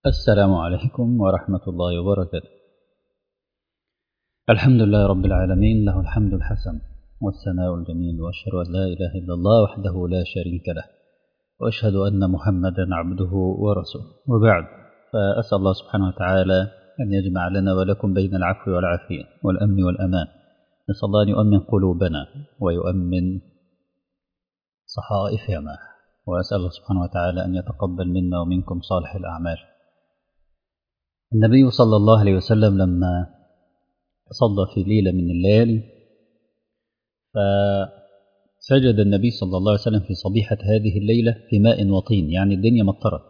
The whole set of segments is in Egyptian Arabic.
السلام عليكم ورحمة الله وبركاته الحمد لله رب العالمين له الحمد الحسن والثناء الجميل وأشهد أن لا إله إلا الله وحده لا شريك له وأشهد أن محمدا عبده ورسوله وبعد فأسأل الله سبحانه وتعالى أن يجمع لنا ولكم بين العفو والعافية والأمن والأمان نسأل الله أن يؤمن قلوبنا ويؤمن صحائفنا وأسأل الله سبحانه وتعالى أن يتقبل منا ومنكم صالح الأعمال النبي صلى الله عليه وسلم لما صلى في ليلة من الليالي فسجد النبي صلى الله عليه وسلم في صبيحة هذه الليلة في ماء وطين يعني الدنيا مطرت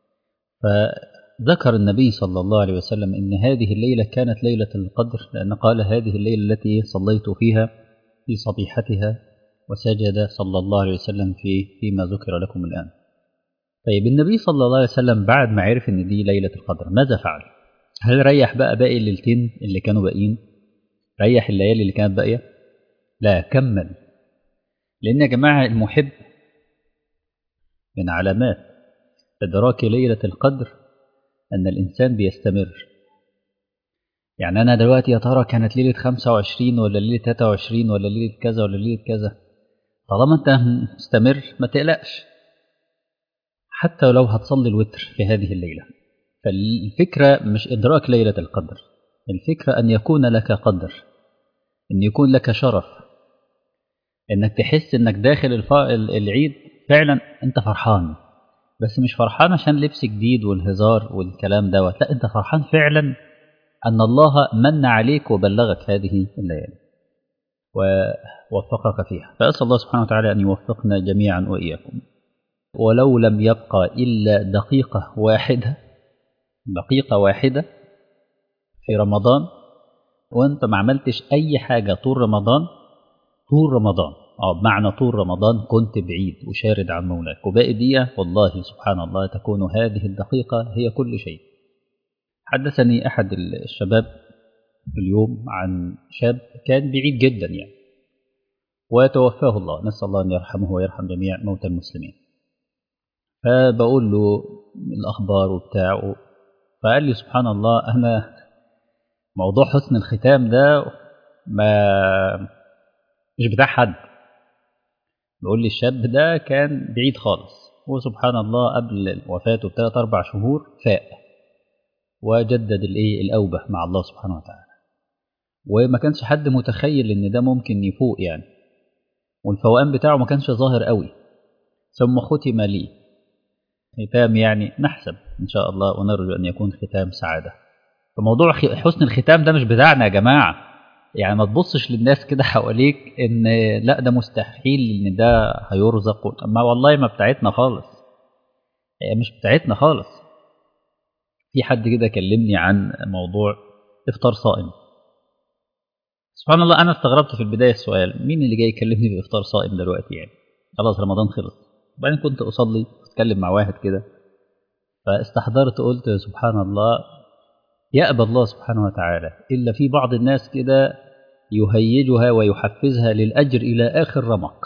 فذكر النبي صلى الله عليه وسلم إن هذه الليلة كانت ليلة القدر لأن قال هذه الليلة التي صليت فيها في صبيحتها وسجد صلى الله عليه وسلم في فيما ذكر لكم الآن طيب النبي صلى الله عليه وسلم بعد ما عرف ان دي ليله القدر ماذا فعل هل ريح بقى باقي الليلتين اللي كانوا باقيين ريح الليالي اللي كانت باقيه لا كمل لان يا جماعه المحب من علامات ادراك ليله القدر ان الانسان بيستمر يعني انا دلوقتي يا ترى كانت ليله 25 ولا ليله 23 ولا ليله كذا ولا ليله كذا طالما انت مستمر ما تقلقش حتى لو هتصلي الوتر في هذه الليلة فالفكرة مش إدراك ليلة القدر الفكرة أن يكون لك قدر أن يكون لك شرف أنك تحس أنك داخل الف... العيد فعلا أنت فرحان بس مش فرحان عشان لبس جديد والهزار والكلام دوت لا أنت فرحان فعلا أن الله من عليك وبلغك هذه الليالي ووفقك فيها فأسأل الله سبحانه وتعالى أن يوفقنا جميعا وإياكم ولو لم يبقى إلا دقيقة واحدة دقيقة واحدة في رمضان وأنت ما عملتش أي حاجة طول رمضان طول رمضان أو بمعنى طول رمضان كنت بعيد وشارد عن مولاك وباقي دقيقة والله سبحان الله تكون هذه الدقيقة هي كل شيء حدثني أحد الشباب اليوم عن شاب كان بعيد جدا يعني وتوفاه الله نسأل الله أن يرحمه ويرحم جميع موتى المسلمين فبقول له الأخبار وبتاع فقال لي سبحان الله أنا موضوع حسن الختام ده ما مش بتاع حد بيقول لي الشاب ده كان بعيد خالص وسبحان الله قبل وفاته بثلاث أربع شهور فاق وجدد الايه الأوبة مع الله سبحانه وتعالى وما كانش حد متخيل إن ده ممكن يفوق يعني والفوقان بتاعه ما كانش ظاهر قوي ثم ختم لي ختام يعني نحسب إن شاء الله ونرجو أن يكون ختام سعادة فموضوع حسن الختام ده مش بتاعنا يا جماعة يعني ما تبصش للناس كده حواليك إن لا ده مستحيل إن ده هيرزق ما والله ما بتاعتنا خالص هي مش بتاعتنا خالص في حد كده كلمني عن موضوع إفطار صائم سبحان الله أنا استغربت في البداية السؤال مين اللي جاي يكلمني بإفطار صائم دلوقتي يعني خلاص رمضان خلص وبعدين كنت أصلي أتكلم مع واحد كده فاستحضرت قلت سبحان الله يأبى الله سبحانه وتعالى إلا في بعض الناس كده يهيجها ويحفزها للأجر إلى آخر رمق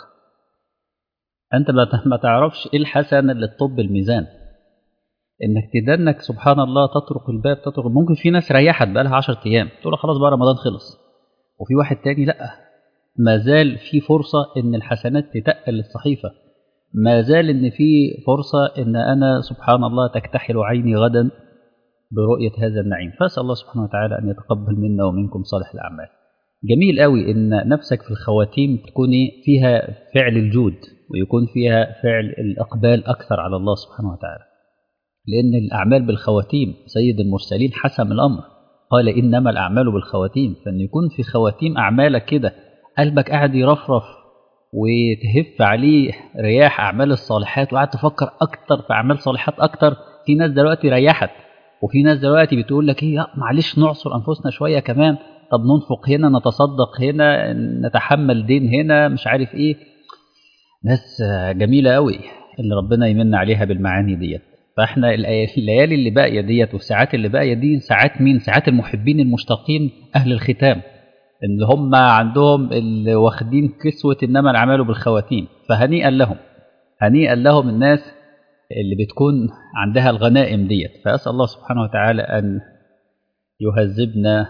أنت ما تعرفش إيه الحسنة اللي تطب الميزان إنك تدنك سبحان الله تطرق الباب تطرق ممكن في ناس ريحت بقالها 10 أيام تقول خلاص بقى رمضان خلص وفي واحد تاني لأ ما زال في فرصة إن الحسنات تتقل الصحيفة ما زال ان في فرصه ان انا سبحان الله تكتحل عيني غدا برؤيه هذا النعيم فاسال الله سبحانه وتعالى ان يتقبل منا ومنكم صالح الاعمال جميل قوي ان نفسك في الخواتيم تكوني فيها فعل الجود ويكون فيها فعل الاقبال اكثر على الله سبحانه وتعالى لان الاعمال بالخواتيم سيد المرسلين حسم الامر قال انما الاعمال بالخواتيم فان يكون في خواتيم اعمالك كده قلبك قاعد يرفرف وتهف عليه رياح أعمال الصالحات وقعد تفكر أكتر في أعمال صالحات أكتر في ناس دلوقتي ريحت وفي ناس دلوقتي بتقول لك إيه معلش نعصر أنفسنا شوية كمان طب ننفق هنا نتصدق هنا نتحمل دين هنا مش عارف إيه ناس جميلة قوي اللي ربنا يمن عليها بالمعاني ديت فاحنا الليالي اللي باقيه ديت والساعات اللي باقيه دي ساعات مين ساعات المحبين المشتاقين اهل الختام اللي هم عندهم اللي واخدين كسوة إنما الأعمال بالخواتيم فهنيئا لهم هنيئا لهم الناس اللي بتكون عندها الغنائم ديت فأسأل الله سبحانه وتعالى أن يهذبنا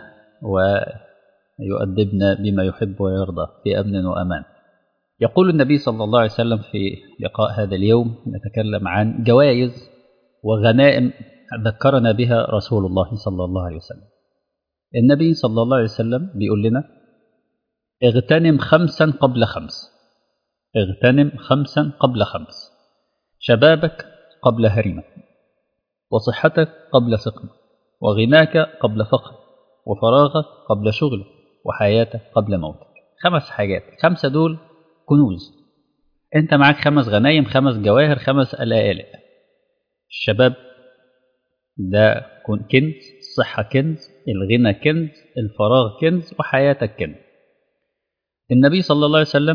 ويؤدبنا بما يحب ويرضى في أمن وأمان يقول النبي صلى الله عليه وسلم في لقاء هذا اليوم نتكلم عن جوائز وغنائم ذكرنا بها رسول الله صلى الله عليه وسلم النبي صلى الله عليه وسلم بيقول لنا اغتنم خمسا قبل خمس اغتنم خمسا قبل خمس شبابك قبل هرمك وصحتك قبل سقمك وغناك قبل فقرك وفراغك قبل شغلك وحياتك قبل موتك خمس حاجات خمسة دول كنوز انت معاك خمس غنايم خمس جواهر خمس ألائل الشباب ده كنز الصحة كنز الغنى كنز الفراغ كنز وحياتك كنز النبي صلى الله عليه وسلم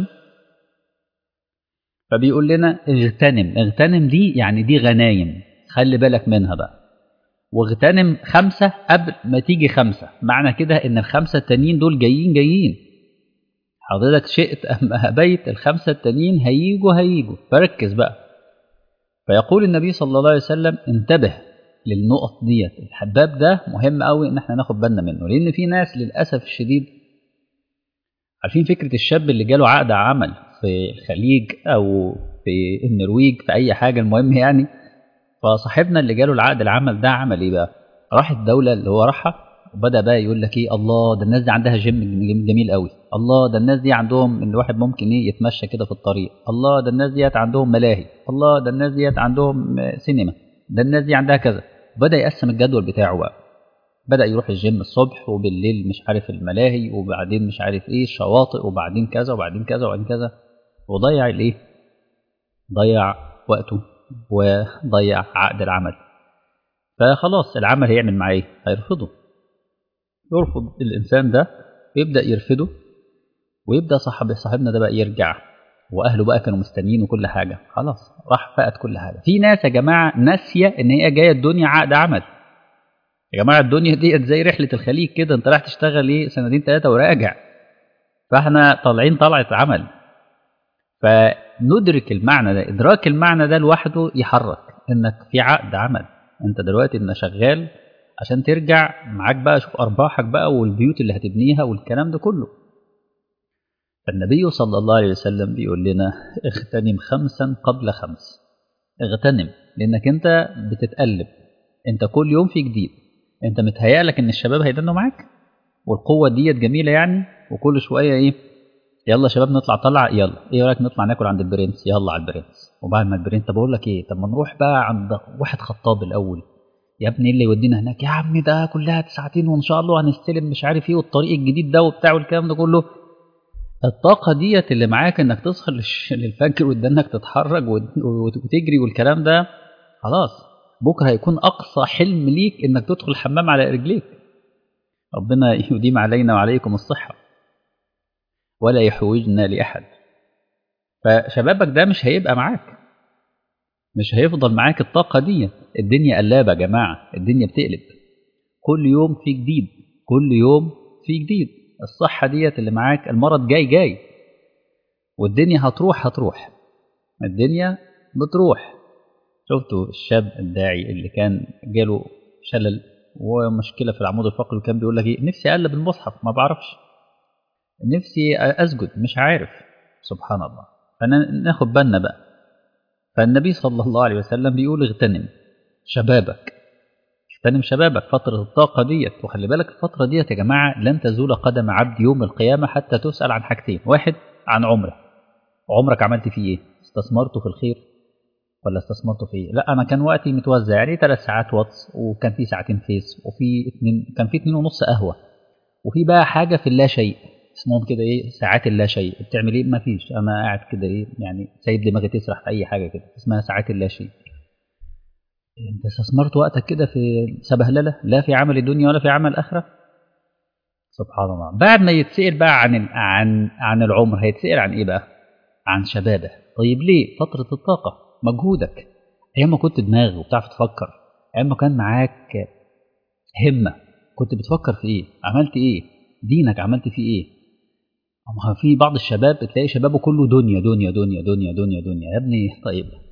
فبيقول لنا اغتنم اغتنم دي يعني دي غنايم خلي بالك منها بقى واغتنم خمسة قبل ما تيجي خمسة معنى كده ان الخمسة التانيين دول جايين جايين حضرتك شئت أم أبيت الخمسة التانيين هيجوا هيجوا فركز بقى فيقول النبي صلى الله عليه وسلم انتبه للنقط ديت الحباب ده مهم قوي ان احنا ناخد بالنا منه لان في ناس للاسف الشديد عارفين فكره الشاب اللي جاله عقد عمل في الخليج او في النرويج في اي حاجه المهم يعني فصاحبنا اللي جاله العقد العمل ده عمل ايه بقى راح الدوله اللي هو راحها وبدا بقى يقول لك ايه الله ده الناس دي عندها جيم جميل قوي الله ده الناس دي عندهم ان الواحد ممكن ايه يتمشى كده في الطريق الله ده الناس ديت عندهم ملاهي الله ده الناس ديت عندهم سينما ده الناس دي عندها كذا بدا يقسم الجدول بتاعه بقى بدا يروح الجيم الصبح وبالليل مش عارف الملاهي وبعدين مش عارف ايه الشواطئ وبعدين كذا وبعدين كذا وبعدين كذا وضيع الايه ضيع وقته وضيع عقد العمل فخلاص العمل هيعمل معاه ايه هيرفضه يرفض الانسان ده ويبدا يرفضه ويبدا صاحب صاحبنا ده بقى يرجع واهله بقى كانوا مستنيين وكل حاجه خلاص راح فقد كل حاجه في ناس يا جماعه ناسيه ان هي جايه الدنيا عقد عمل يا جماعه الدنيا ديت زي رحله الخليج كده انت رايح تشتغل ايه سنتين ثلاثه وراجع فاحنا طالعين طلعه عمل فندرك المعنى ده ادراك المعنى ده لوحده يحرك انك في عقد عمل انت دلوقتي انت شغال عشان ترجع معاك بقى شوف ارباحك بقى والبيوت اللي هتبنيها والكلام ده كله فالنبي صلى الله عليه وسلم بيقول لنا اغتنم خمسا قبل خمس اغتنم لانك انت بتتقلب انت كل يوم في جديد انت متهيألك ان الشباب هيدنوا معاك والقوة ديت جميلة يعني وكل شوية ايه يلا يا شباب نطلع طلع يلا ايه رايك نطلع ناكل عند البرنس يلا على البرنس وبعد ما البرنس طب اقول لك ايه طب ما نروح بقى عند واحد خطاب الاول يا ابني اللي يودينا هناك يا عم ده كلها ساعتين وان شاء الله هنستلم مش عارف ايه والطريق الجديد ده وبتاع والكلام ده كله الطاقة ديت اللي معاك انك تصحى للفجر وانك تتحرك وتجري والكلام ده خلاص بكره هيكون اقصى حلم ليك انك تدخل الحمام على رجليك ربنا يديم علينا وعليكم الصحة ولا يحوجنا لأحد فشبابك ده مش هيبقى معاك مش هيفضل معاك الطاقة دي الدنيا قلابة يا جماعة الدنيا بتقلب كل يوم في جديد كل يوم في جديد الصحة ديت اللي معاك المرض جاي جاي والدنيا هتروح هتروح الدنيا بتروح شفتوا الشاب الداعي اللي كان جاله شلل ومشكلة في العمود الفقري وكان بيقول لك ايه نفسي اقلب المصحف ما بعرفش نفسي اسجد مش عارف سبحان الله فناخد بالنا بقى فالنبي صلى الله عليه وسلم بيقول اغتنم شبابك اغتنم شبابك فترة الطاقة ديت وخلي بالك الفترة ديت يا جماعة لن تزول قدم عبد يوم القيامة حتى تسأل عن حاجتين واحد عن عمره عمرك عملت فيه ايه استثمرته في الخير ولا استثمرته في ايه لا انا كان وقتي متوزع يعني ثلاث ساعات واتس وكان في ساعتين فيس وفي اتنين كان في اتنين ونص قهوة وفي بقى حاجة في اللا شيء اسمهم كده ايه ساعات اللا شيء بتعمل ايه ما فيش انا قاعد كده ايه يعني سايب دماغي تسرح في اي حاجه كده اسمها ساعات اللا شيء انت استثمرت وقتك كده في سبهلله لا في عمل الدنيا ولا في عمل الاخره سبحان الله بعد ما يتسال بقى عن عن عن العمر هيتسال عن ايه بقى عن شبابه طيب ليه فتره الطاقه مجهودك ايام ما كنت دماغ وبتعرف تفكر ايام ما كان معاك همه كنت بتفكر في ايه عملت ايه دينك عملت فيه ايه ما في بعض الشباب تلاقي شبابه كله دنيا دنيا دنيا دنيا دنيا دنيا يا ابني طيب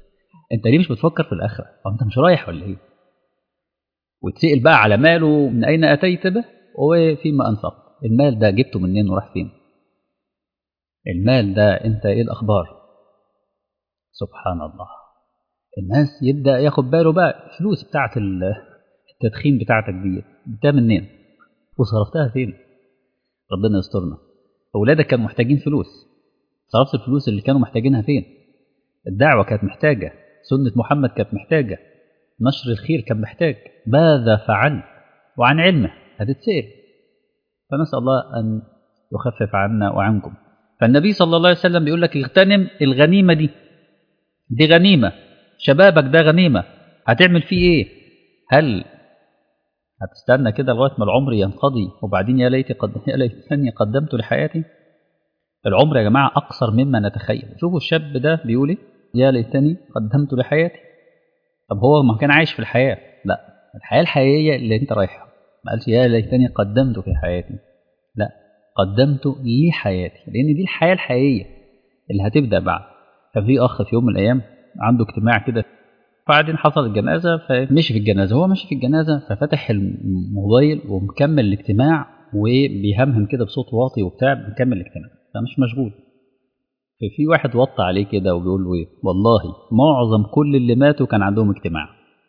انت ليه مش بتفكر في الاخره هو انت مش رايح ولا ايه وتسال بقى على ماله من اين اتيت به وفيما انفقت المال ده جبته منين وراح فين المال ده انت ايه الاخبار سبحان الله الناس يبدا ياخد باله بقى الفلوس بتاعت التدخين بتاعتك دي جبتها منين وصرفتها فين ربنا يسترنا اولادك كانوا محتاجين فلوس صرفت الفلوس اللي كانوا محتاجينها فين الدعوه كانت محتاجه سنه محمد كانت محتاجه نشر الخير كان محتاج ماذا فعلت وعن علمه هتتسال فنسال الله ان يخفف عنا وعنكم فالنبي صلى الله عليه وسلم بيقول لك اغتنم الغنيمه دي دي غنيمه شبابك ده غنيمه هتعمل فيه ايه هل هتستنى كده لغايه ما العمر ينقضي وبعدين يا ليت قد يا ليتني قدمت لحياتي العمر يا جماعه اقصر مما نتخيل شوفوا الشاب ده بيقول ايه يا ليتني قدمت لحياتي طب هو ما كان عايش في الحياه لا الحياه الحقيقيه اللي انت رايحها ما قالش يا ليتني قدمت في حياتي لا قدمت لحياتي لان دي الحياه الحقيقيه اللي هتبدا بعد كان في اخ في يوم من الايام عنده اجتماع كده بعدين حصل الجنازه فمشي في الجنازه هو ماشي في الجنازه ففتح الموبايل ومكمل الاجتماع وبيهمهم كده بصوت واطي وبتاع مكمل الاجتماع فمش مشغول ففي واحد وطى عليه كده وبيقول له ايه والله معظم كل اللي ماتوا كان عندهم اجتماع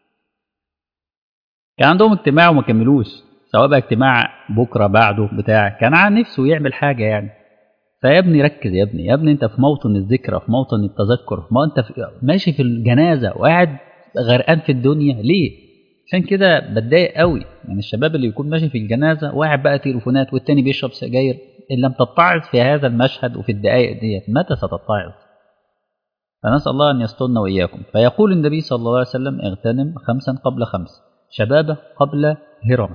كان عندهم اجتماع وما كملوش سواء بقى اجتماع بكره بعده بتاع كان عن نفسه يعمل حاجه يعني فيا ابني ركز يا ابني يا ابني انت في موطن الذكرى في موطن التذكر ما انت في ماشي في الجنازه وقاعد غرقان في الدنيا ليه عشان كده بتضايق قوي يعني الشباب اللي يكون ماشي في الجنازه وقاعد بقى تليفونات والتاني بيشرب سجاير ان لم تتعظ في هذا المشهد وفي الدقائق ديت متى ستتعظ فنسال الله ان يسترنا واياكم فيقول النبي صلى الله عليه وسلم اغتنم خمسا قبل خمس شبابه قبل هرم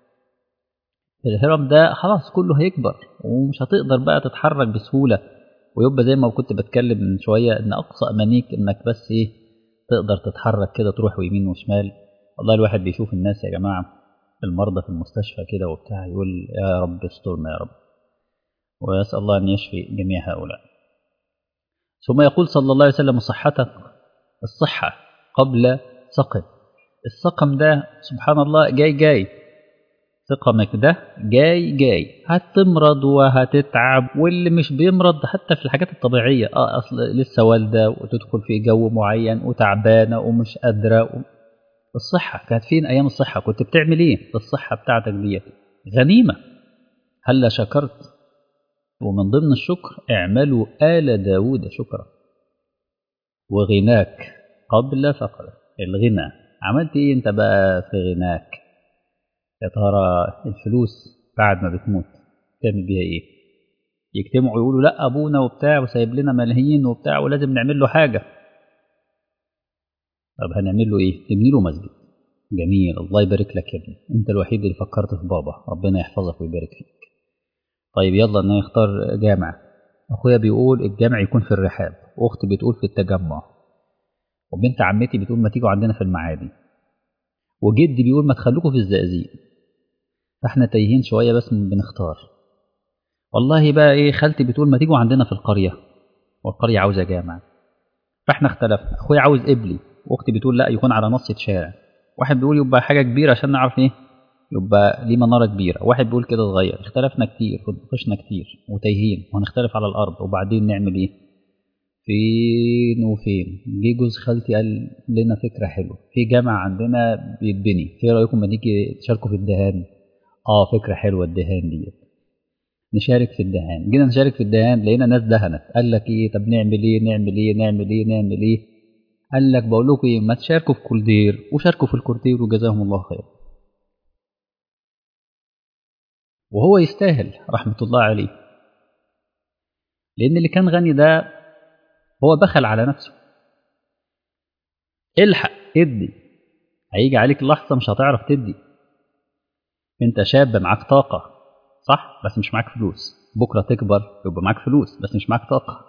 الهرم ده خلاص كله هيكبر ومش هتقدر بقى تتحرك بسهولة ويبقى زي ما كنت بتكلم من شوية ان اقصى امانيك انك بس ايه تقدر تتحرك كده تروح ويمين وشمال والله الواحد بيشوف الناس يا جماعة المرضى في المستشفى كده وبتاع يقول يا رب استرنا يا رب ويسأل الله أن يشفي جميع هؤلاء ثم يقول صلى الله عليه وسلم صحتك الصحة قبل سقم السقم ده سبحان الله جاي جاي سقمك ده جاي جاي هتمرض وهتتعب واللي مش بيمرض حتى في الحاجات الطبيعية اه اصل لسه والدة وتدخل في جو معين وتعبانة ومش قادرة و... الصحة كانت فين أيام الصحة كنت بتعمل إيه في الصحة بتاعتك ديت غنيمة هلا شكرت ومن ضمن الشكر اعملوا آل داود شكرا وغناك قبل فقرك الغنى عملت ايه انت بقى في غناك يا ترى الفلوس بعد ما بتموت تعمل بيها ايه يجتمعوا يقولوا لا ابونا وبتاع وسايب لنا ملايين وبتاع ولازم نعمل له حاجه طب هنعمل له ايه تبني له مسجد جميل الله يبارك لك يا ابني انت الوحيد اللي فكرت في بابا ربنا يحفظك ويبارك فيك طيب يلا ان يختار جامع اخويا بيقول الجامع يكون في الرحاب واختي بتقول في التجمع وبنت عمتي بتقول ما تيجوا عندنا في المعادي وجدي بيقول ما تخلوكوا في الزقازيق فاحنا تايهين شويه بس بنختار والله بقى ايه خالتي بتقول ما تيجوا عندنا في القريه والقريه عاوزه جامع فاحنا اختلفنا اخويا عاوز قبلي واختي بتقول لا يكون على نص شارع واحد بيقول يبقى حاجه كبيره عشان نعرف ايه يبقى ليه مناره كبيره واحد بيقول كده صغير اختلفنا كتير وناقشنا كتير وتايهين وهنختلف على الارض وبعدين نعمل ايه فين وفين جه جوز خالتي قال لنا فكره حلوه في جامع عندنا بيتبني في رايكم ما نيجي تشاركوا في الدهان اه فكره حلوه الدهان ديت نشارك في الدهان جينا نشارك في الدهان لقينا ناس دهنت قال لك ايه طب نعمل ايه نعمل ايه نعمل ايه نعمل ايه قال لك بقول لكم ايه ما تشاركوا في كولدير وشاركوا في الكولدير وجزاهم الله خير وهو يستاهل رحمة الله عليه لأن اللي كان غني ده هو بخل على نفسه الحق ادي هيجي عليك لحظة مش هتعرف تدي انت شاب معاك طاقة صح بس مش معاك فلوس بكرة تكبر يبقى معاك فلوس بس مش معاك طاقة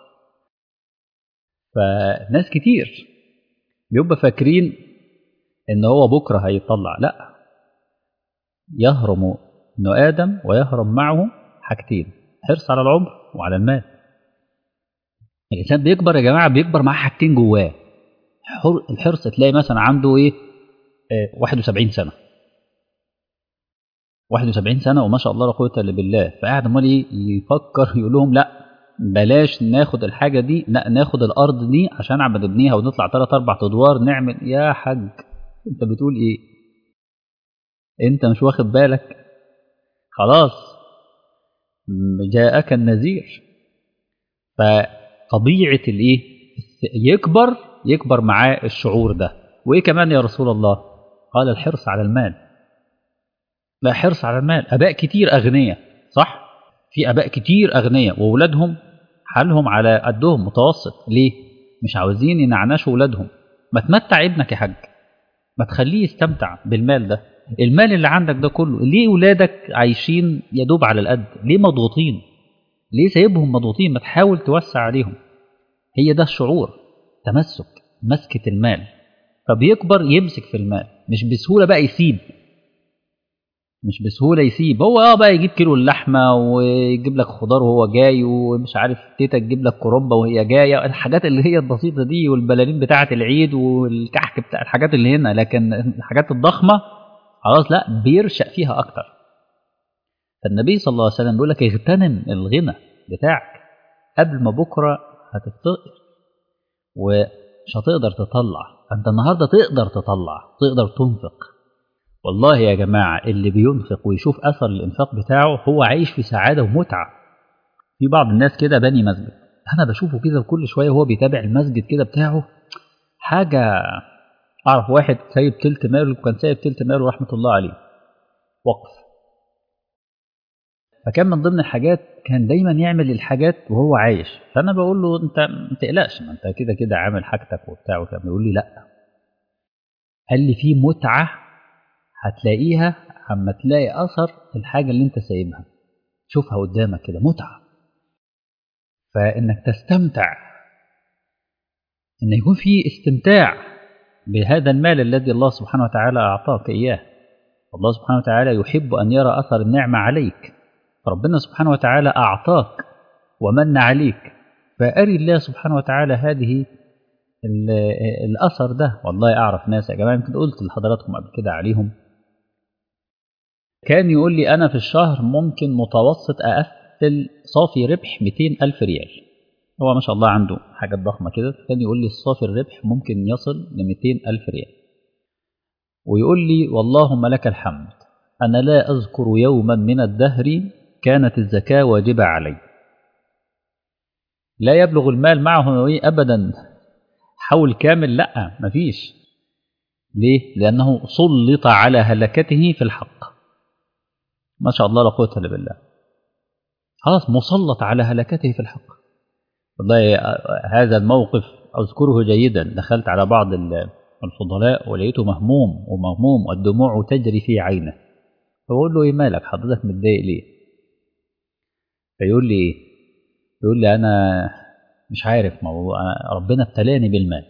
فناس كتير بيبقى فاكرين ان هو بكرة هيطلع لا يهرم ابن آدم ويهرم معه حاجتين حرص على العمر وعلى المال الإنسان بيكبر يا جماعة بيكبر معاه حاجتين جواه الحرص تلاقي مثلا عنده ايه آه 71 سنه 71 سنه وما شاء الله لا قوه الا بالله فقاعد امال ايه يفكر يقول لهم لا بلاش ناخد الحاجه دي لا ناخد الارض دي عشان عم نبنيها ونطلع ثلاث اربع ادوار نعمل يا حاج انت بتقول ايه انت مش واخد بالك خلاص جاءك النذير فطبيعه الايه يكبر يكبر معاه الشعور ده وايه كمان يا رسول الله قال الحرص على المال لا حرص على المال اباء كتير اغنياء صح في اباء كتير اغنياء واولادهم حالهم على قدهم متوسط ليه مش عاوزين ينعنشوا اولادهم ما تمتع ابنك يا حاج ما تخليه يستمتع بالمال ده المال اللي عندك ده كله ليه اولادك عايشين يا دوب على القد ليه مضغوطين ليه سايبهم مضغوطين ما تحاول توسع عليهم هي ده الشعور تمسك مسكة المال فبيكبر يمسك في المال مش بسهولة بقى يسيب مش بسهولة يسيب هو اه بقى يجيب كيلو اللحمة ويجيب لك خضار وهو جاي ومش عارف تيتا تجيب لك كرومبة وهي جاية الحاجات اللي هي البسيطة دي والبلالين بتاعة العيد والكحك بتاع الحاجات اللي هنا لكن الحاجات الضخمة خلاص لا بيرشق فيها أكتر فالنبي صلى الله عليه وسلم بيقول لك اغتنم الغنى بتاعك قبل ما بكرة هتفتقر ومش هتقدر تطلع فأنت النهاردة تقدر تطلع تقدر تنفق والله يا جماعة اللي بينفق ويشوف أثر الإنفاق بتاعه هو عايش في سعادة ومتعة في بعض الناس كده بني مسجد أنا بشوفه كده كل شوية وهو بيتابع المسجد كده بتاعه حاجة أعرف واحد سايب تلت ماله وكان سايب تلت ماله رحمة الله عليه وقف فكان من ضمن الحاجات كان دايما يعمل الحاجات وهو عايش فأنا بقول له أنت ما تقلقش ما أنت كده كده عامل حاجتك وبتاع وكان بيقول لي لأ قال لي في متعة هتلاقيها عما تلاقي أثر الحاجة اللي أنت سايبها شوفها قدامك كده متعة فإنك تستمتع إن يكون في استمتاع بهذا المال الذي الله سبحانه وتعالى أعطاك إياه الله سبحانه وتعالى يحب أن يرى أثر النعمة عليك فربنا سبحانه وتعالى أعطاك ومن عليك فأري الله سبحانه وتعالى هذه الأثر ده والله أعرف ناس يا جماعة يمكن قلت لحضراتكم قبل كده عليهم كان يقول لي أنا في الشهر ممكن متوسط أقفل صافي ربح 200 ألف ريال هو ما شاء الله عنده حاجات ضخمة كده كان يقول لي الصافي الربح ممكن يصل ل 200 ألف ريال ويقول لي واللهم لك الحمد أنا لا أذكر يوما من الدهر كانت الزكاة واجبة علي لا يبلغ المال معه أبدا حول كامل لا مفيش ليه؟ لأنه سلط على هلكته في الحق ما شاء الله لا قوة إلا بالله خلاص مسلط على هلكته في الحق والله هذا الموقف أذكره جيدا دخلت على بعض الفضلاء ولقيته مهموم ومهموم والدموع تجري في عينه فبقول له ايه مالك حضرتك متضايق ليه فيقول لي ايه يقول لي انا مش عارف ما هو ربنا ابتلاني بالمال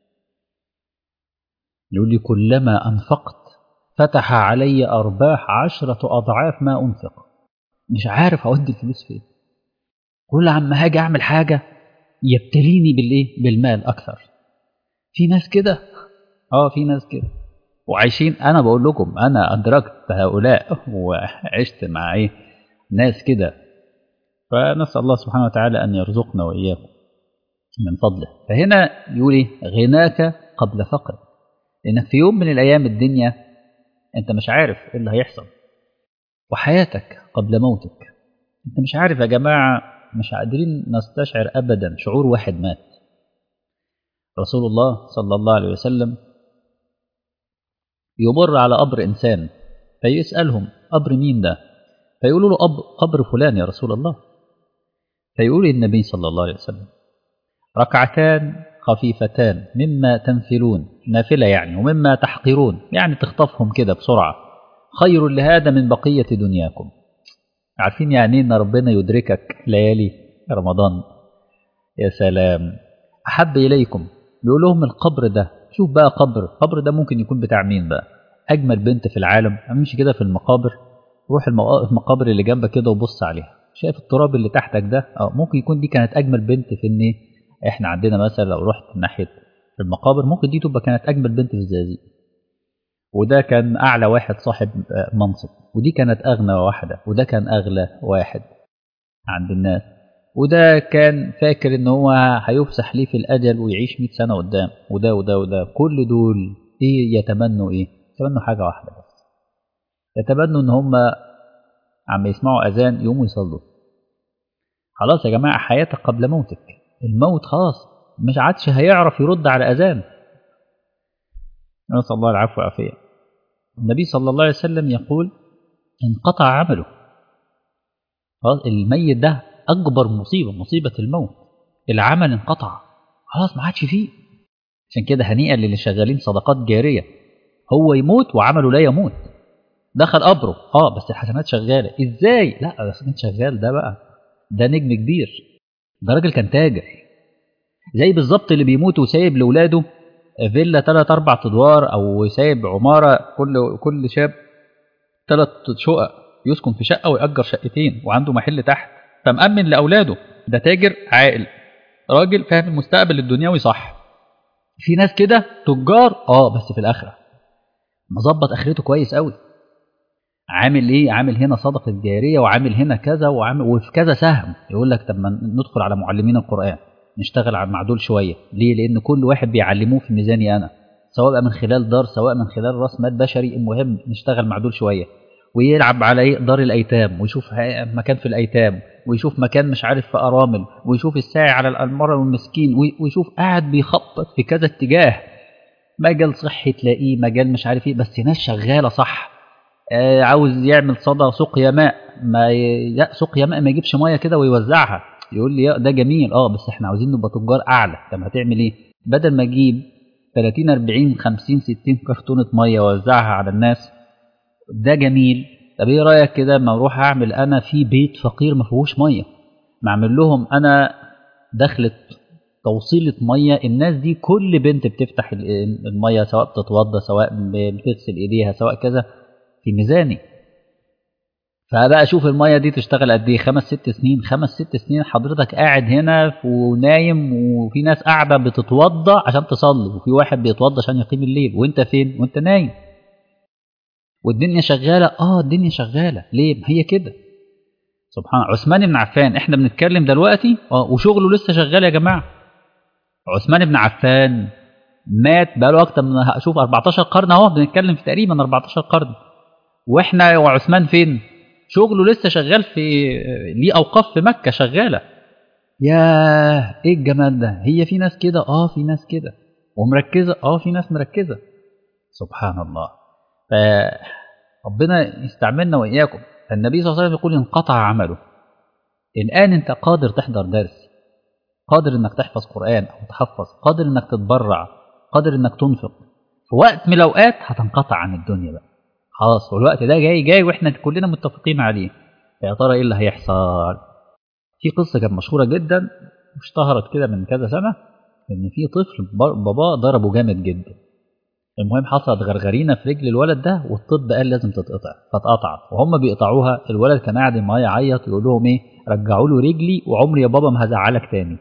يقول لي كلما انفقت فتح علي ارباح عشرة اضعاف ما انفق مش عارف اودي الفلوس فين كل عما هاجي اعمل حاجه يبتليني بالايه بالمال اكثر في ناس كده اه في ناس كده وعايشين انا بقول لكم انا ادركت هؤلاء وعشت مع ايه ناس كده فنسال الله سبحانه وتعالى ان يرزقنا واياكم من فضله فهنا يقول ايه غناك قبل فقرك لانك في يوم من الايام الدنيا انت مش عارف ايه اللي هيحصل وحياتك قبل موتك انت مش عارف يا جماعه مش قادرين نستشعر ابدا شعور واحد مات رسول الله صلى الله عليه وسلم يمر على قبر إنسان فيسألهم قبر مين ده فيقولوا له قبر فلان يا رسول الله فيقول النبي صلى الله عليه وسلم ركعتان خفيفتان مما تنفلون نافلة يعني ومما تحقرون يعني تخطفهم كده بسرعة خير لهذا من بقية دنياكم عارفين يعني ان ربنا يدركك ليالي رمضان يا سلام أحب إليكم بيقول لهم القبر ده شوف بقى قبر القبر ده ممكن يكون بتاع مين بقى أجمل بنت في العالم امشي كده في المقابر روح المقابر اللي جنبك كده وبص عليها شايف التراب اللي تحتك ده اه ممكن يكون دي كانت أجمل بنت في إن إحنا عندنا مثلا لو رحت ناحية في المقابر ممكن دي تبقى كانت أجمل بنت في الزقازيق وده كان أعلى واحد صاحب منصب ودي كانت أغنى واحدة وده كان أغلى واحد عند الناس وده كان فاكر ان هو هيفسح ليه في الاجل ويعيش 100 سنه قدام وده وده وده كل دول ايه يتمنوا ايه يتمنوا حاجه واحده بس يتمنوا ان هم عم يسمعوا اذان يقوموا يصلوا خلاص يا جماعه حياتك قبل موتك الموت خلاص مش عادش هيعرف يرد على اذان نسال الله العفو والعافيه النبي صلى الله عليه وسلم يقول انقطع عمله خلاص الميت ده اكبر مصيبه مصيبه الموت العمل انقطع خلاص ما عادش فيه عشان كده هنيئا للي شغالين صدقات جاريه هو يموت وعمله لا يموت دخل قبره اه بس الحسنات شغاله ازاي لا الحسنات شغال ده بقى ده نجم كبير ده راجل كان تاجر زي بالظبط اللي بيموت وسايب لاولاده فيلا ثلاث اربع ادوار او سايب عماره كل كل شاب ثلاث شقق يسكن في شقه ويأجر شقتين وعنده محل تحت فمأمن لاولاده ده تاجر عاقل راجل فاهم المستقبل الدنيوي صح في ناس كده تجار اه بس في الاخره مظبط اخرته كويس قوي عامل ايه عامل هنا صدقه جاريه وعامل هنا كذا وعامل وفي كذا سهم يقول لك طب ما ندخل على معلمين القران نشتغل على مع دول شويه ليه لان كل واحد بيعلموه في ميزاني انا سواء بقى من خلال دار سواء من خلال راس مال بشري المهم نشتغل مع دول شويه ويلعب على ايه دار الايتام ويشوف مكان في الايتام ويشوف مكان مش عارف في ارامل ويشوف الساعي على المرأة والمسكين ويشوف قاعد بيخطط في كذا اتجاه مجال صحي تلاقيه مجال مش عارف ايه بس ناس شغاله صح آه عاوز يعمل صدى سقيا ماء ما ي... لا سقيا ماء ما يجيبش ميه كده ويوزعها يقول لي ده جميل اه بس احنا عاوزين نبقى تجار اعلى طب هتعمل ايه بدل ما اجيب 30 40 50 60 كرتونه ميه واوزعها على الناس ده جميل طب ايه رايك كده ما اروح اعمل انا في بيت فقير ما فيهوش ميه ما اعمل لهم انا دخلت توصيلة مية الناس دي كل بنت بتفتح المية سواء بتتوضى سواء بتغسل ايديها سواء كذا في ميزاني فبقى اشوف المية دي تشتغل قد ايه خمس ست سنين خمس ست سنين حضرتك قاعد هنا ونايم وفي ناس قاعدة بتتوضى عشان تصلي وفي واحد بيتوضى عشان يقيم الليل وانت فين وانت نايم والدنيا شغالة اه الدنيا شغالة ليه هي كده سبحان الله عثمان بن عفان احنا بنتكلم دلوقتي اه وشغله لسه شغال يا جماعة عثمان بن عفان مات بقاله اكتر من اشوف 14 قرن اهو بنتكلم في تقريبا 14 قرن واحنا وعثمان فين شغله لسه شغال في ليه اوقاف في مكة شغالة ياه ايه الجمال ده هي في ناس كده اه في ناس كده ومركزة اه في ناس مركزة سبحان الله فربنا يستعملنا وإياكم فالنبي صلى الله عليه وسلم يقول انقطع عمله الآن أنت قادر تحضر درس قادر أنك تحفظ قرآن أو تحفظ قادر أنك تتبرع قادر أنك تنفق في وقت من الأوقات هتنقطع عن الدنيا بقى خلاص والوقت ده جاي جاي وإحنا كلنا متفقين عليه يا ترى إيه اللي هيحصل في قصة كانت مشهورة جدا واشتهرت كده من كذا سنة إن في طفل باباه ضربه جامد جدا المهم حصلت غرغرينه في رجل الولد ده والطب قال لازم تتقطع فاتقطعت وهم بيقطعوها الولد كان قاعد ما يعيط يقول لهم ايه رجعوا له رجلي وعمري يا بابا ما هزعلك تاني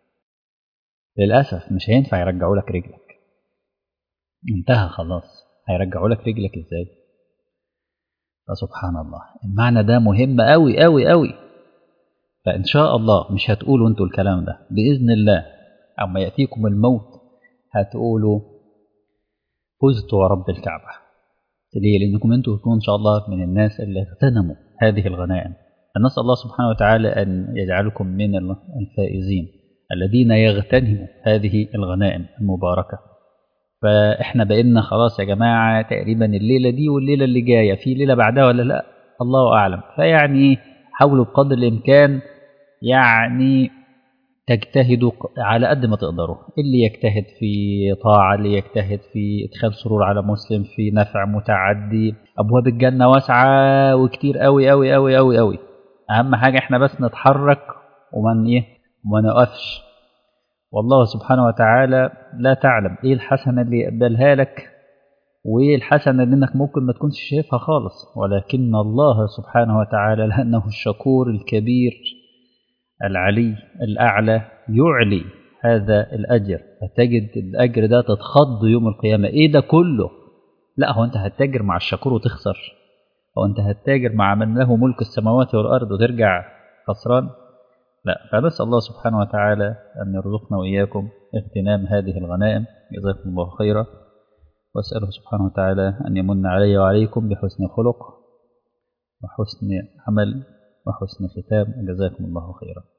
للاسف مش هينفع يرجعوا لك رجلك انتهى خلاص هيرجعوا لك رجلك ازاي فسبحان الله المعنى ده مهم قوي قوي قوي فان شاء الله مش هتقولوا انتوا الكلام ده باذن الله اما ياتيكم الموت هتقولوا فزت ورب الكعبة ليه؟ لأنكم أنتم تكونوا إن شاء الله من الناس اللي اغتنموا هذه الغنائم فنسأل الله سبحانه وتعالى أن يجعلكم من الفائزين الذين يغتنموا هذه الغنائم المباركة فإحنا بقينا خلاص يا جماعة تقريبا الليلة دي والليلة اللي جاية في ليلة بعدها ولا لا الله أعلم فيعني حاولوا بقدر الإمكان يعني تجتهدوا على قد ما تقدروا اللي يجتهد في طاعة اللي يجتهد في إدخال سرور على مسلم في نفع متعدي أبواب الجنة واسعة وكتير قوي قوي قوي قوي قوي أهم حاجة إحنا بس نتحرك ومن إيه وما نقفش والله سبحانه وتعالى لا تعلم إيه الحسنة اللي يقبلها لك وإيه الحسنة اللي إنك ممكن ما تكونش شايفها خالص ولكن الله سبحانه وتعالى لأنه الشكور الكبير العلي الأعلى يعلي هذا الأجر فتجد الأجر ده تتخض يوم القيامة إيه ده كله لا هو أنت هتتاجر مع الشكور وتخسر هو أنت هتتاجر مع من له ملك السماوات والأرض وترجع خسران لا فنسأل الله سبحانه وتعالى أن يرزقنا وإياكم اغتنام هذه الغنائم جزاكم الله خيرا وأسأله سبحانه وتعالى أن يمن علي وعليكم بحسن خلق وحسن عمل وحسن ختام جزاكم الله خيرا